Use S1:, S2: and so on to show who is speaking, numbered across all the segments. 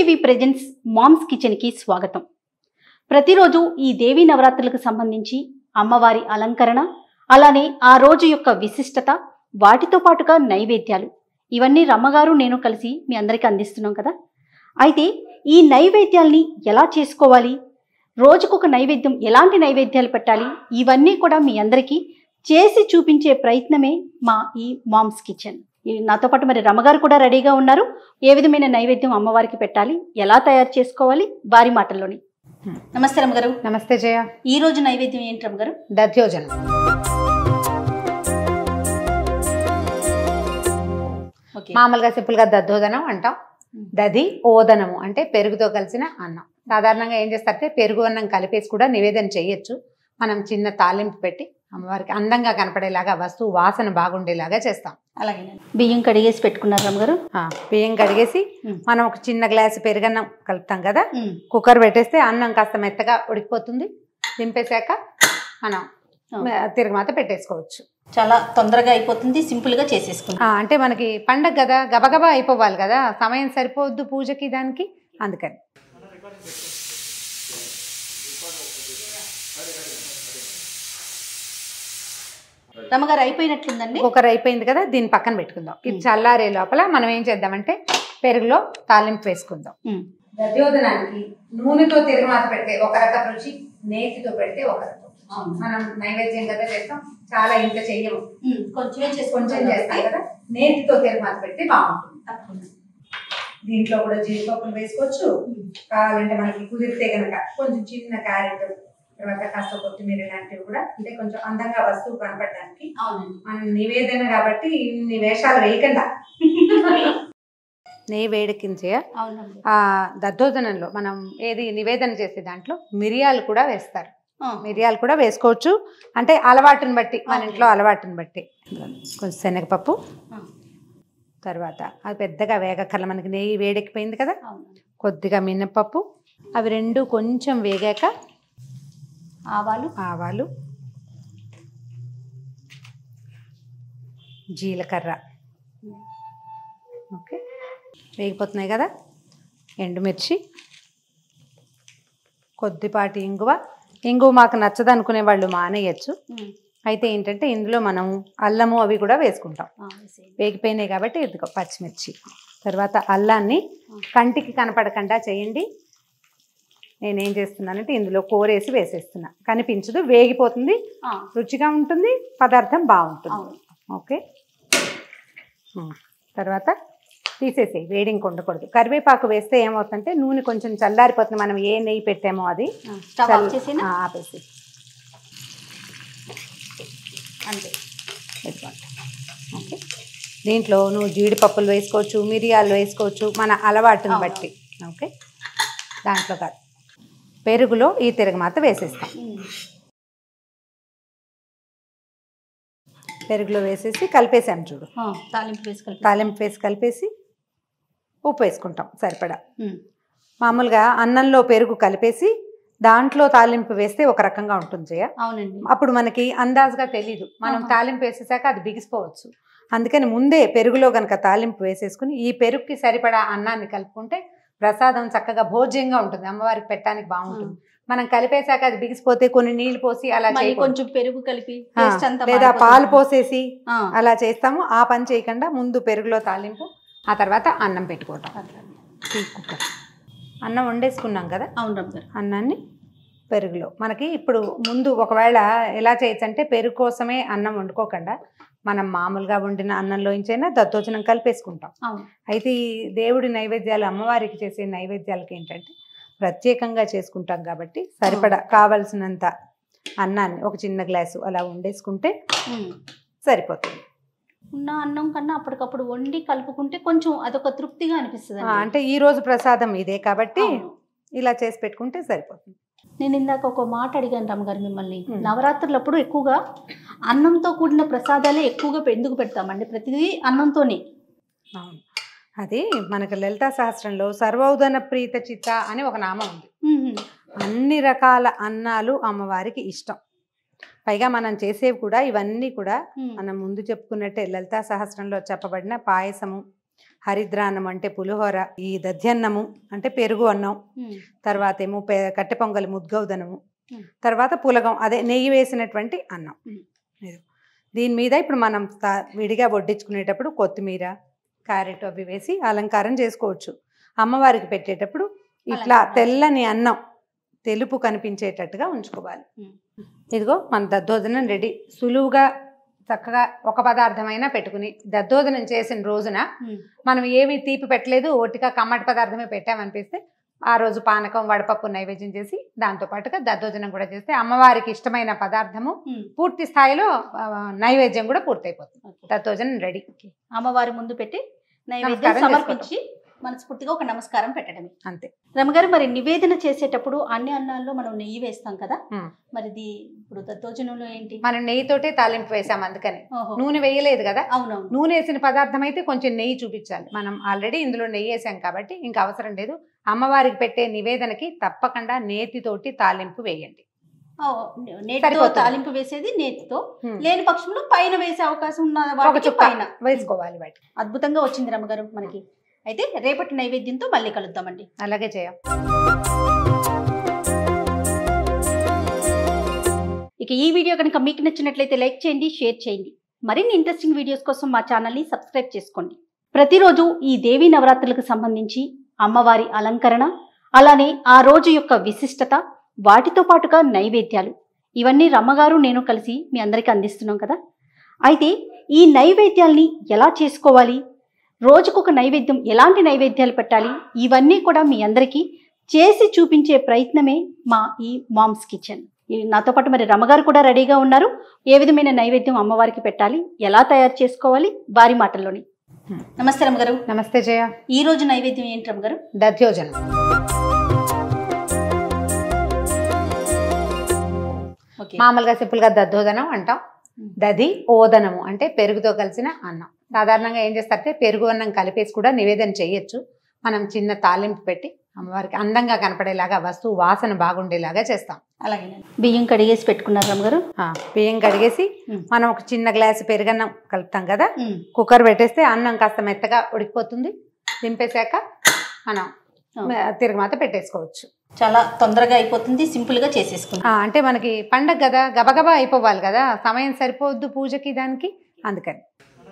S1: TV presents moms కిచెన్కి స్వాగతం ప్రతిరోజు ఈ దేవీ నవరాత్రులకు సంబంధించి అమ్మవారి అలంకరణ అలానే ఆ రోజు యొక్క విశిష్టత వాటితో పాటుగా నైవేద్యాలు ఇవన్నీ రమ్మగారు నేను కలిసి మీ అందరికీ అందిస్తున్నాం కదా అయితే ఈ నైవేద్యాల్ని ఎలా చేసుకోవాలి రోజుకొక నైవేద్యం ఎలాంటి నైవేద్యాలు పెట్టాలి ఇవన్నీ కూడా మీ అందరికీ చేసి చూపించే ప్రయత్నమే మా ఈ మామ్స్ కిచెన్ ఈ నాతో పాటు మరి రమ్మగారు కూడా రెడీగా ఉన్నారు ఏ విధమైన నైవేద్యం అమ్మవారికి పెట్టాలి ఎలా తయారు చేసుకోవాలి వారి మాటల్లోని
S2: Hmm.
S1: నమస్తే రమ్మగారు
S2: నమస్తే జయ
S1: ఈ రోజు నైవేద్యం ఏంటి రమ్మగారు
S2: దధ్యోజనం
S1: ఓకే
S2: మామూలుగా సింపుల్ గా దద్దోదనం అంటాం
S1: Hmm.
S2: దది ఓదనము అంటే పెరుగుతో కలిసిన అన్నం సాధారణంగా ఏం చేస్తారంటే పెరుగు అన్నం కలిపేసి కూడా నివేదన చేయొచ్చు మనం చిన్న తాలింపు పెట్టి అమ్మవారికి అందంగా కనపడేలాగా వస్తువు వాసన బాగుండేలాగా చేస్తాం
S1: అలాగే బియ్యం కడిగేసి పెట్టుకున్నారు రమ్మగారు
S2: ఆ, బియ్యం కడిగేసి
S1: Hmm.
S2: మనం ఒక చిన్న గ్లాసు పెరుగన్నం కలుపుతాం కదా
S1: Hmm.
S2: కుక్కర్ పెట్టేస్తే అన్నం కాస్త మెత్తగా ఉడికిపోతుంది దింపేశాక మనం
S1: Oh.
S2: తిరగమాత పెట్టేసుకోవచ్చు
S1: చాలా తొందరగా అయిపోతుంది సింపుల్ గా చేసేసుకుంటాం
S2: ఆ, అంటే మనకి పండగ కదా గబగబా అయిపోవాలి కదా సమయం సరిపోవద్దు పూజకి దానికి అందుకని
S1: రమ్మగారు అయిపోయినట్లుందండి
S2: కుక్కర్ అయిపోయింది కదా దీన్ని పక్కన పెట్టుకుందాం ఇది
S1: మ్.
S2: చల్లారే లోపల మనం ఏం చేద్దామంటే పెరుగులో తాలింపు వేసుకుందాం
S1: ఉమ్.
S2: దధ్యోదనానికి నూనెతో తిరగమాత పెడితే ఒక రకం రుచి నేతితో పెడితే ఒక రకం మనం నైవేద్యం కదా చేస్తాం చాలా ఇంత చెయ్యము
S1: ఉమ్. కొంచెమే
S2: కొంచెం
S1: చేసుకుంటాం
S2: చేస్తాం కదా నేతితో తిరగమాత పెడితే బాగుంటుంది
S1: తప్పకుండా.
S2: దీంట్లో కూడా జీడిపప్పులు వేసుకోవచ్చు
S1: ఉమ్.
S2: కావాలంటే మనకి కుదిరితే కనుక కొంచెం చిన్న క్యారెట్ తర్వాత కాస్త కొత్తిమీర లాంటివి కూడా అంటే కొంచెం అందంగా వస్తువు కనపడడానికి
S1: అవునండి
S2: మన నివేదన కాబట్టి ఇన్ని వేషాలు వేయకుండా నెయ్యి వేడెక్కించే
S1: అవునండి
S2: ఆ దద్దోజనంలో మనం ఏది నివేదన చేసే దాంట్లో మిరియాలు కూడా వేస్తారు
S1: ఆ.
S2: మిరియాలు కూడా వేసుకోవచ్చు అంటే అలవాటుని బట్టి మన
S1: Okay.
S2: ఇంట్లో అలవాటుని బట్టి కొంచెం శనగపప్పు
S1: ఆ.
S2: తర్వాత అది పెద్దగా వేగక్కర్ల మనకి నెయ్యి వేడెక్కిపోయింది కదా
S1: అవునండి
S2: కొద్దిగా మినపప్పు అవి రెండు కొంచెం వేగాక
S1: ఆవాలు
S2: ఆవాలు జీలకర్ర ఓకే వేగిపోతున్నాయి కదా ఎండుమిర్చి కొద్దిపాటి ఇంగువ ఇంగువ మాకు నచ్చదు అనుకునే వాళ్ళు మానేయచ్చు
S1: ఉమ్.
S2: అయితే ఏంటంటే ఇందులో మనం అల్లము అవి కూడా వేసుకుంటాం
S1: ఆ, వేసేయండి.
S2: వేగిపోయినాయి కాబట్టి ఇదిగో పచ్చిమిర్చి తర్వాత అల్లాన్ని కంటికి కనపడకుండా చేయండి నేనేం చేస్తున్నానంటే ఇందులో కూరేసి వేసేస్తున్నా కనిపించదు వేగిపోతుంది
S1: ఆ,
S2: రుచిగా ఉంటుంది పదార్థం బాగుంటుంది
S1: అవును
S2: ఓకే ఉమ్. తర్వాత తీసేసేయి వేడింగ్ ఉండకూడదు కరివేపాకు వేస్తే ఏమవుతుందంటే నూనె కొంచెం చల్లారిపోతుంది మనం ఏ నెయ్యి పెట్టామో అది
S1: ఆ, స్టవ్ ఆఫ్
S2: చల్ల-
S1: చేసినా
S2: ఆ, ఆపేసి
S1: అంతే
S2: ఇదిగోండి ఓకే దీంట్లో నువ్వు జీడిపప్పులు వేసుకోవచ్చు మిరియాలు వేసుకోవచ్చు మన అలవాటుని
S1: అవును.
S2: బట్టి ఓకే దాంట్లో కాదు పెరుగులో ఈ తిరగమాత వేసేస్తాం
S1: ఉమ్.
S2: పెరుగులో వేసేసి కలిపేసాం చూడు
S1: ఆ, తాలింపు వేసుకొని
S2: తాలింపు వేసి కలిపేసి ఉప్పు వేసుకుంటాం సరిపడా
S1: ఉమ్.
S2: మామూలుగా అన్నంలో పెరుగు కలిపేసి దాంట్లో తాలింపు వేస్తే ఒక రకంగా ఉంటుంది జయ
S1: అవునండి
S2: అప్పుడు మనకి అందాజుగా తెలీదు మనం
S1: ఆహా.
S2: తాలింపు వేసేసాక అది బిగిసిపోవచ్చు అందుకని ముందే పెరుగులో కనుక తాలింపు వేసేసుకుని ఈ పెరుగుకి సరిపడా అన్నాన్ని కలుపుకుంటే ప్రసాదం చక్కగా భోజ్యంగా ఉంటుంది అమ్మవారికి పెట్టడానికి బాగుంటుంది మనం కలిపేశాక అది బిగిసిపోతే కొన్ని నీళ్లు పోసి అలా
S1: మళ్ళీ
S2: చేయకూడదు.
S1: కొంచెం పెరుగు కలిపి
S2: ఆ,
S1: టేస్ట్ అంతా
S2: లేదా
S1: మారిపోతుంది.
S2: పాలు పోసేసి
S1: ఆ,
S2: అలా చేస్తాము ఆ పని చేయకుండా ముందు పెరుగులో తాలింపు ఆ తర్వాత అన్నం పెట్టుకోవటం ఈ కుక్కర్ అన్నం వండేసుకున్నాం కదా
S1: అవును రమ్మగారు
S2: అన్నాన్ని పెరుగులో మనకి ఇప్పుడు ముందు ఒకవేళ ఎలా చేయొచ్చు అంటే పెరుగు కోసమే అన్నం వండుకోకుండా మనం మామూలుగా వండిన అన్నంలోంచైనా దత్తోజనం కలిపేసుకుంటాం
S1: అవును
S2: అయితే ఈ దేవుడి నైవేద్యాలు అమ్మవారికి చేసే నైవేద్యాలకి ఏంటంటే ప్రత్యేకంగా చేసుకుంటాం కాబట్టి సరిపడా కావలసినంత అన్నాన్ని ఒక చిన్న గ్లాసు అలా వండేసుకుంటే
S1: ఉమ్.
S2: సరిపోతుంది
S1: ఉన్న అన్నం కన్నా అప్పటికప్పుడు వండి కలుపుకుంటే కొంచెం అదొక తృప్తిగా అనిపిస్తుంది
S2: ఆ, అంటే ఈ రోజు ప్రసాదం ఇదే కాబట్టి
S1: అవును.
S2: ఇలా చేసి పెట్టుకుంటే సరిపోతుంది
S1: నేను ఇందాక ఒక మాట అడిగాను రమ్మగారు మిమ్మల్ని
S2: ఉమ్.
S1: నవరాత్రులప్పుడు ఎక్కువగా అన్నంతో కూడిన ప్రసాదాలే ఎక్కువగా పె- ఎందుకు పెడతామండి ప్రతిదీ అన్నంతోనే
S2: అవును అది మనకు లలితా సహస్రంలో సర్వౌదన ప్రీత చిత్త అని ఒక నామం ఉంది
S1: ఉమ్.
S2: అన్ని రకాల అన్నాలు అమ్మవారికి ఇష్టం పైగా మనం చేసేవి కూడా ఇవన్నీ కూడా
S1: ఉమ్.
S2: మనం ముందు చెప్పుకున్నట్టే లలితా సహస్రంలో చెప్పబడిన పాయసము హరిద్రాన్నం అంటే పులిహోర ఈ దధ్యన్నము అంటే పెరుగు అన్నం
S1: ఉమ్,
S2: తర్వాత ఏమో పె- కట్టె పొంగలి ముద్గౌదనము
S1: మ్.
S2: తర్వాత పులగం అదే నెయ్యి వేసినటువంటి అన్నం
S1: మ్.
S2: ఇది. దీని మీద ఇప్పుడు మనం తా- విడిగా వడ్డించుకునేటప్పుడు కొత్తిమీర క్యారెట్ అవి వేసి అలంకారం చేసుకోవచ్చు అమ్మవారికి పెట్టేటప్పుడు ఇట్లా
S1: అలంకారం.
S2: తెల్లని అన్నం తెలుపు కనిపించేటట్టుగా ఉంచుకోవాలి
S1: మ్.
S2: ఇదిగో మన దద్దోజనం రెడీ సులువుగా చక్కగా ఒక పదార్థమైనా పెట్టుకుని దద్దోజనం చేసిన రోజున
S1: ఉమ్,
S2: మనం ఏమీ తీపి పెట్టలేదు ఒట్టిగా కమ్మటి పదార్థమే పెట్టామనిపిస్తే ఆ రోజు పానకం వడపప్పు నైవేద్యం చేసి దాంతో పాటుగా దద్దోజనం కూడా చేస్తే అమ్మవారికి ఇష్టమైన పదార్థము
S1: ఉమ్,
S2: పూర్తి స్థాయిలో ఆ, నైవేద్యం కూడా పూర్తయిపోతుంది
S1: ఓకే.
S2: దద్దోజనం రెడీ
S1: అమ్మవారి ముందు పెట్టి నైవేద్యం
S2: నమస్కారం
S1: సమర్పించి మనస్ఫూర్తిగా ఒక నమస్కారం పెట్టడమే
S2: అంతే
S1: రమగారు మరి నివేదన చేసేటప్పుడు అన్ని అన్నాల్లో మనం నెయ్యి వేస్తాం కదా
S2: ఉమ్.
S1: మరి ఇది ఇప్పుడు దత్తోజనంలో ఏంటి
S2: మనం నెయ్యితోటే తాలింపు వేసాం అందుకని
S1: ఓహో
S2: నూనె వేయలేదు కదా
S1: అవునవును
S2: నూనె వేసిన పదార్థం అయితే కొంచెం నెయ్యి చూపించాలి మనం ఆల్రెడీ ఇందులో నెయ్యి వేసాం కాబట్టి ఇంకా అవసరం లేదు అమ్మవారికి పెట్టే నివేదనకి తప్పకుండా నేతితోటి తాలింపు వేయండి
S1: ఓ, నేతితో
S2: సరిపోతుంది.
S1: తాలింపు వేసేది నేతితో
S2: ఉమ్.
S1: లేని పక్షంలో పైన వేసే అవకాశం ఉన్న
S2: ఒక
S1: వాటికి
S2: చుక్క
S1: పైన
S2: వేసుకోవాలి వాటి
S1: అద్భుతంగా వచ్చింది రమ్మగారు మనకి అయితే రేపటి నైవేద్యంతో మళ్ళీ కలుద్దామండి
S2: అలాగే చేయం
S1: ఇక ఈ వీడియో కనుక మీకు నచ్చినట్లయితే లైక్ చేయండి షేర్ చేయండి మరిన్ని ఇంట్రెస్టింగ్ వీడియోస్ కోసం మా ఛానల్ని సబ్స్క్రైబ్ చేసుకోండి ప్రతిరోజు ఈ దేవీ నవరాత్రులకు సంబంధించి అమ్మవారి అలంకరణ అలానే ఆ రోజు యొక్క విశిష్టత వాటితో పాటుగా నైవేద్యాలు ఇవన్నీ రమ్మగారు నేను కలిసి మీ అందరికీ అందిస్తున్నాం కదా అయితే ఈ నైవేద్యాల్ని ఎలా చేసుకోవాలి రోజుకొక నైవేద్యం ఎలాంటి నైవేద్యాలు పెట్టాలి ఇవన్నీ కూడా మీ అందరికీ చేసి చూపించే ప్రయత్నమే మా ఈ మామ్స్ కిచెన్ ఈ నాతో పాటు మరి రమగారు కూడా రెడీగా ఉన్నారు ఏ విధమైన నైవేద్యం అమ్మవారికి పెట్టాలి ఎలా తయారు చేసుకోవాలి వారి మాటల్లోని
S2: Hmm.
S1: నమస్తే రమగారు
S2: నమస్తే జయ
S1: ఈ రోజు నైవేద్యం ఏంటి రమగారు
S2: దధ్యోజనం
S1: ఓకే
S2: మామూలుగా సింపుల్ గా దద్దోదనం అంటాం దది ఓదనము అంటే పెరుగుతో కలిసిన అన్నం సాధారణంగా ఏం చేస్తారంటే పెరుగు అన్నం కలిపేసి కూడా నివేదన చేయొచ్చు మనం చిన్న తాలింపు పెట్టి అమ్మవారికి అందంగా కనపడేలాగా వస్తువు వాసన బాగుండేలాగా చేస్తాం
S1: అలాగే బియ్యం కడిగేసి పెట్టుకున్నారు రమగారు
S2: ఆ, బియ్యం కడిగేసి
S1: మ్.
S2: మనం ఒక చిన్న గ్లాసు పెరుగన్నం కలుపుతాం కదా
S1: ఉమ్,
S2: కుక్కర్ పెట్టేస్తే అన్నం కాస్త మెత్తగా ఉడికిపోతుంది దింపేశాక మనం
S1: ఆ.
S2: తిరగమాత పెట్టేసుకోవచ్చు
S1: చాలా తొందరగా అయిపోతుంది సింపుల్ గా చేసేసుకుంటాం
S2: ఆ, అంటే మనకి పండగ కదా గబగబా అయిపోవాలి కదా సమయం సరిపోద్దు పూజకి దానికి అందుకని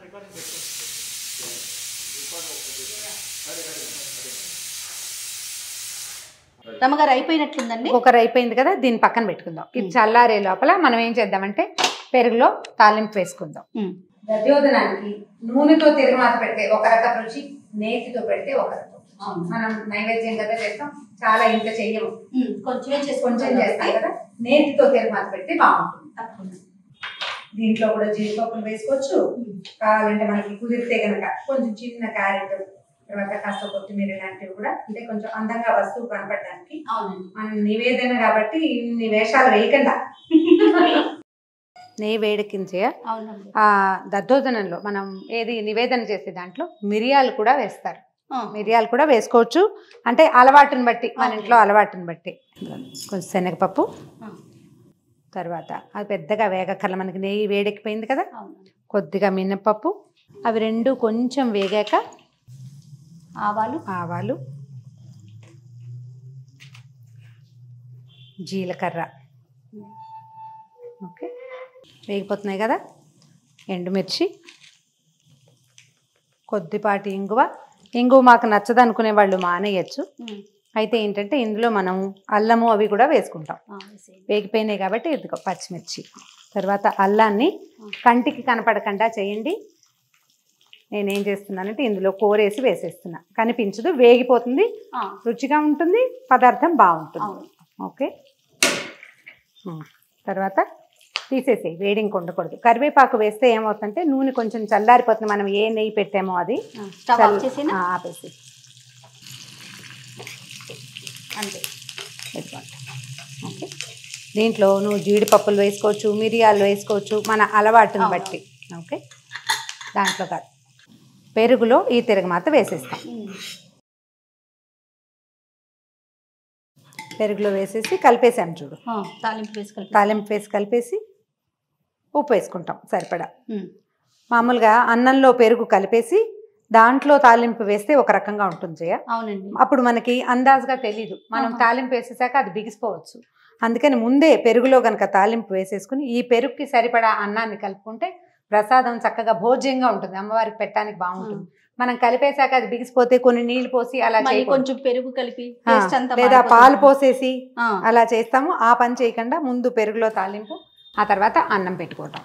S1: రమగారు అయిపోయినట్లుందండి
S2: కుక్కర్ అయిపోయింది కదా దీన్ని పక్కన పెట్టుకుందాం ఇది
S1: మ్.
S2: చల్లారే లోపల మనం ఏం చేద్దామంటే పెరుగులో తాలింపు వేసుకుందాం
S1: ఉమ్,
S2: దధ్యోదనానికి నూనెతో తిరగమాత పెడితే ఒక రకం రుచి నేతితో పెడితే ఒక రకం రుచి.
S1: అవును.
S2: మనం నైవేద్యం కదా చేస్తాం చాలా ఇంత చెయ్యము
S1: ఉమ్, కొంచెమే
S2: కొంచెం
S1: చేసుకుంటాం
S2: చేస్తాం కదా నేతితో తిరగమాత పెడితే బాగుంటుంది
S1: తప్పకుండా.
S2: దీంట్లో కూడా జీడిపప్పులు వేసుకోవచ్చు
S1: ఉమ్,
S2: కావాలంటే మనకి కుదిరితే కనుక కొంచెం చిన్న క్యారెట్ తర్వాత కాస్త కొత్తిమీర లాంటివి కూడా అంటే కొంచెం అందంగా వస్తువు కనపడడానికి
S1: అవునండి
S2: మన నివేదన కాబట్టి ఇన్ని వేషాలు వేయకుండా నెయ్యి వేడెక్కించే
S1: అవునండి
S2: ఆ దద్దోజనంలో మనం ఏది నివేదన చేసే దాంట్లో మిరియాలు కూడా వేస్తారు
S1: ఆ,
S2: మిరియాలు కూడా వేసుకోవచ్చు అంటే అలవాటుని బట్టి మన
S1: Okay.
S2: ఇంట్లో అలవాటుని బట్టి కొంచెం శనగపప్పు
S1: ఆ,
S2: తర్వాత అది పెద్దగా వేగక్కర్ల మనకి నెయ్యి వేడెక్కిపోయింది కదా
S1: అవునండి
S2: కొద్దిగా మినప్పప్పు అవి రెండు కొంచెం వేగాక
S1: ఆవాలు
S2: ఆవాలు జీలకర్ర ఓకే వేగిపోతున్నాయి కదా ఎండుమిర్చి కొద్దిపాటి ఇంగువ ఇంగువ మాకు నచ్చదు అనుకునే వాళ్ళు మానేయచ్చు
S1: ఉమ్,
S2: అయితే ఏంటంటే ఇందులో మనం అల్లము అవి కూడా వేసుకుంటాం
S1: ఆ, వేసేయండి.
S2: వేగిపోయినాయి కాబట్టి ఇదిగో పచ్చిమిర్చి తర్వాత అల్లాన్ని కంటికి కనపడకుండా చేయండి నేనేం చేస్తున్నానంటే ఇందులో కూరేసి వేసేస్తున్నా కనిపించదు వేగిపోతుంది
S1: ఆ,
S2: రుచిగా ఉంటుంది పదార్థం బాగుంటుంది
S1: అవును
S2: ఓకే ఉమ్. తర్వాత తీసేసేయి వేడి ఇంక ఉండకూడదు కరివేపాకు వేస్తే ఏమవుతుందంటే నూనె కొంచెం చల్లారిపోతుంది మనం ఏ నెయ్యి పెట్టామో అది
S1: ఆ, స్టవ్ ఆఫ్ చేసేనా
S2: ఆ, ఆపేసి
S1: అంతే
S2: ఇదిగోండి ఓకే దీంట్లో నువ్వు జీడిపప్పులు వేసుకోవచ్చు మిరియాలు వేసుకోవచ్చు మన అలవాటుని
S1: అవును.
S2: బట్టి ఓకే దాంట్లో కాదు పెరుగులో ఈ తిరగమాత వేసేస్తాం
S1: ఉమ్,
S2: పెరుగులో వేసేసి కలిపేసాం చూడు
S1: ఆ, తాలింపు వేసుకెళ్తాం
S2: తాలింపు వేసి కలిపేసి ఉప్పు వేసుకుంటాం సరిపడా
S1: ఉమ్,
S2: మామూలుగా అన్నంలో పెరుగు కలిపేసి దాంట్లో తాలింపు వేస్తే ఒక రకంగా ఉంటుంది జయ
S1: అవునండి
S2: అప్పుడు మనకి అందాజుగా తెలీదు మనం
S1: ఆహా.
S2: తాలింపు వేసేసాక అది బిగిసిపోవచ్చు అందుకని ముందే పెరుగులో గనక తాలింపు వేసేసుకుని ఈ పెరుగుకి సరిపడా అన్నాన్ని కలుపుకుంటే ప్రసాదం చక్కగా భోజ్యంగా ఉంటుంది అమ్మవారికి పెట్టడానికి బాగుంటుంది మనం కలిపేశాక అది బిగిసిపోతే కొన్ని నీళ్లు పోసి అలా
S1: మళ్ళీ
S2: చేయకూడదు.
S1: కొంచెం పెరుగు కలిపి
S2: ఆ,
S1: టేస్ట్ అంతా
S2: లేదా
S1: మారిపోతుంది.
S2: పాలు పోసేసి
S1: ఆ,
S2: అలా చేస్తాము ఆ పని చేయకుండా ముందు పెరుగులో తాలింపు ఆ తర్వాత అన్నం పెట్టుకోవటం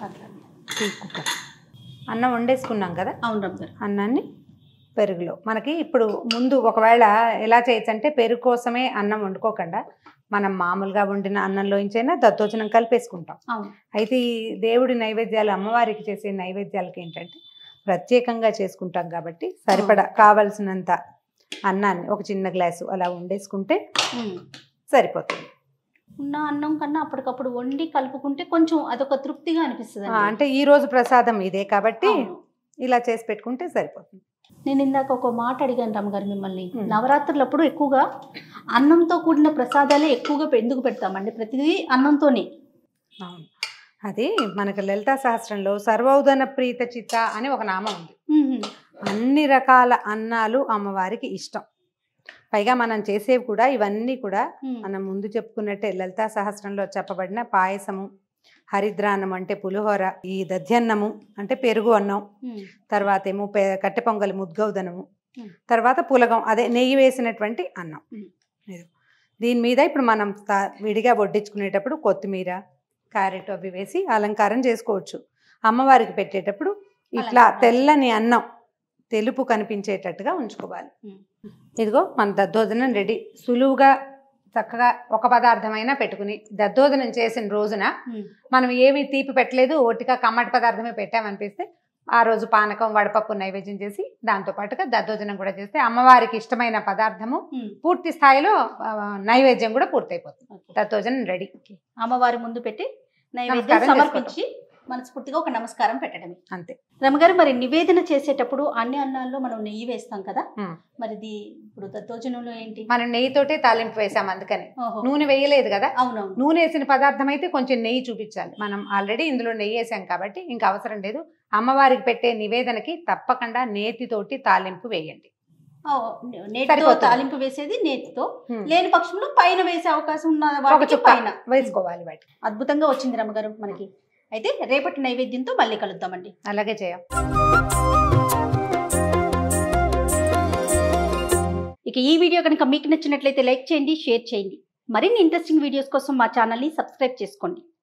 S2: ఈ కుక్కర్ అన్నం వండేసుకున్నాం కదా
S1: అవును రమ్మ గారు
S2: అన్నాన్ని పెరుగులో మనకి ఇప్పుడు ముందు ఒకవేళ ఎలా చేయొచ్చు అంటే పెరుగు కోసమే అన్నం వండుకోకుండా మనం మామూలుగా వండిన అన్నంలోంచైనా దత్తోజనం కలిపేసుకుంటాం
S1: అవును
S2: అయితే ఈ దేవుడి నైవేద్యాలు అమ్మవారికి చేసే నైవేద్యాలకి ఏంటంటే ప్రత్యేకంగా చేసుకుంటాం కాబట్టి సరిపడా కావలసినంత అన్నాన్ని ఒక చిన్న గ్లాసు అలా వండేసుకుంటే
S1: ఉమ్.
S2: సరిపోతుంది
S1: ఉన్న అన్నం కన్నా అప్పటికప్పుడు వండి కలుపుకుంటే కొంచెం అదొక తృప్తిగా అనిపిస్తుంది
S2: ఆ, అంటే ఈ రోజు ప్రసాదం ఇదే కాబట్టి
S1: అవును.
S2: ఇలా చేసి పెట్టుకుంటే సరిపోతుంది
S1: నేను ఇందాక ఒక మాట అడిగాను రమ్మగారు మిమ్మల్ని
S2: ఉమ్.
S1: నవరాత్రులప్పుడు ఎక్కువగా అన్నంతో కూడిన ప్రసాదాలే ఎక్కువగా పె- ఎందుకు పెడతామండి ప్రతిదీ అన్నంతోనే
S2: అవును అది మనకు లలితా సహస్రంలో సర్వౌదన ప్రీత చిత్త అని ఒక నామం ఉంది
S1: ఉమ్.
S2: అన్ని రకాల అన్నాలు అమ్మవారికి ఇష్టం పైగా మనం చేసేవి కూడా ఇవన్నీ కూడా
S1: ఉమ్.
S2: మనం ముందు చెప్పుకున్నట్టే లలితా సహస్రంలో చెప్పబడిన పాయసము హరిద్రాన్నం అంటే పులిహోర ఈ దధ్యన్నము అంటే పెరుగు అన్నం
S1: ఉమ్.
S2: తర్వాత ఏమో పె కట్టె పొంగలి ముద్గౌదనము
S1: Hmm.
S2: తర్వాత పులగం అదే నెయ్యి వేసినటువంటి అన్నం
S1: Hmm.
S2: ఇది. దీని మీద ఇప్పుడు మనం తా- విడిగా వడ్డించుకునేటప్పుడు కొత్తిమీర క్యారెట్ అవి వేసి అలంకారం చేసుకోవచ్చు అమ్మవారికి పెట్టేటప్పుడు ఇట్లా
S1: అలంకారం.
S2: తెల్లని అన్నం తెలుపు కనిపించేటట్టుగా ఉంచుకోవాలి
S1: Hmm.
S2: ఇదిగో మన దద్దోజనం రెడీ సులువుగా చక్కగా ఒక పదార్థమైనా పెట్టుకుని దద్దోజనం చేసిన రోజున
S1: ఉమ్.
S2: మనం ఏమి తీపి పెట్టలేదు ఒట్టిగా కమ్మటి పదార్థమే పెట్టామనిపిస్తే ఆ రోజు పానకం వడపప్పు నైవేద్యం చేసి దాంతో పాటుగా దద్దోజనం కూడా చేస్తే అమ్మవారికి ఇష్టమైన పదార్థము
S1: ఉమ్.
S2: పూర్తి స్థాయిలో ఆ, నైవేద్యం కూడా పూర్తయిపోతుంది
S1: ఓకే.
S2: దద్దోజనం రెడీ
S1: అమ్మవారి ముందు పెట్టి నైవేద్యం
S2: నమస్కారం
S1: సమర్పించి మనస్ఫూర్తిగా ఒక నమస్కారం పెట్టడమే
S2: అంతే
S1: రమగారు మరి నివేదన చేసేటప్పుడు అన్ని అన్నాల్లో మనం నెయ్యి వేస్తాం కదా
S2: ఉమ్.
S1: మరి ఇది ఇప్పుడు దత్తోజనంలో ఏంటి
S2: మనం నెయ్యితోటే తాలింపు వేసాం అందుకని
S1: ఓహో.
S2: నూనె వేయలేదు కదా
S1: అవునవును
S2: నూనె వేసిన పదార్థం అయితే కొంచెం నెయ్యి చూపించాలి మనం ఆల్రెడీ ఇందులో నెయ్యి వేసాం కాబట్టి ఇంకా అవసరం లేదు అమ్మవారికి పెట్టే నివేదనకి తప్పకుండా నేతితోటి తాలింపు వేయండి
S1: ఓ, నేతితో
S2: సరిపోతుంది.
S1: తాలింపు వేసేది నేతితో
S2: ఉమ్.
S1: లేని పక్షంలో పైన వేసే అవకాశం ఉన్న
S2: ఒక
S1: వాటికి
S2: చుక్క
S1: పైన
S2: వేసుకోవాలి వాటి
S1: అద్భుతంగా వచ్చింది రమ్మగారు మనకి అయితే రేపటి నైవేద్యంతో మళ్ళీ కలుద్దామండి
S2: అలాగే చేయం
S1: ఇక ఈ వీడియో కనుక మీకు నచ్చినట్లయితే లైక్ చేయండి షేర్ చేయండి మరిన్ని ఇంట్రెస్టింగ్ వీడియోస్ కోసం మా ఛానల్ని సబ్స్క్రైబ్ చేసుకోండి